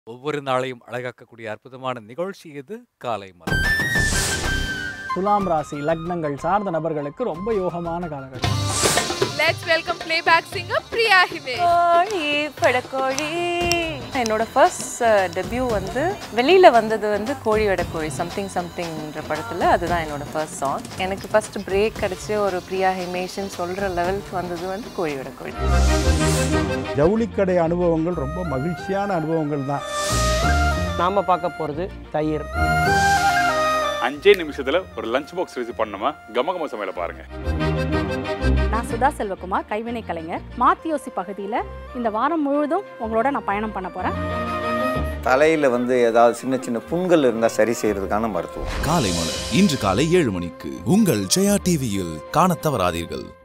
ஒவ்வொரு நாளையும் அழகாக்கக்கூடிய அற்புதமான நிகழ்ச்சி இது காலை மலர் துலாம் ராசி லக்னங்கள் சார்ந்த நபர்களுக்கு ரொம்ப யோகமான காலகட்டம் let's welcome playback singer Priya Himesh கோழி படக்கோழி என்னோட ஃபர்ஸ்ட் டெபியூ வந்து வெளியில வந்தது வந்து கோழி வடக்கோழி சம்திங் சம்திங்ன்ற படத்துல அதுதான் என்னோட ஃபர்ஸ்ட் சாங் எனக்கு ஃபர்ஸ்ட் பிரேக் கிடைச்சி ஒரு பிரியா ஹிமேஷ்னு சொல்ற லெவலுக்கு வந்தது வந்து கோழி வடக்கோழி ஜவுளிக்கடை அனுபவங்கள் ரொம்ப மகிழ்ச்சியான அனுபவங்கள் தான் நாம பார்க்க போகிறது தயிர் அஞ்சே நிமிஷத்துல ஒரு லஞ்ச் பாக்ஸ் ரிசீவ் பண்ணுமா கமகம சமையல பாருங்க நான் சுதா செல்வகுமார் கைவினை கலைஞர் மாத்தியோசி பகுதியில் இந்த வாரம் முழுவதும் உங்களோட நான் பயணம் பண்ண போகிறேன் தலையில் வந்து ஏதாவது சின்ன சின்ன புண்கள் இருந்தால் சரி செய்யறதுக்கான மருத்துவம் காலை மலர் இன்று காலை ஏழு மணிக்கு உங்கள் ஜெயா டிவியில் காணத் தவறாதீர்கள்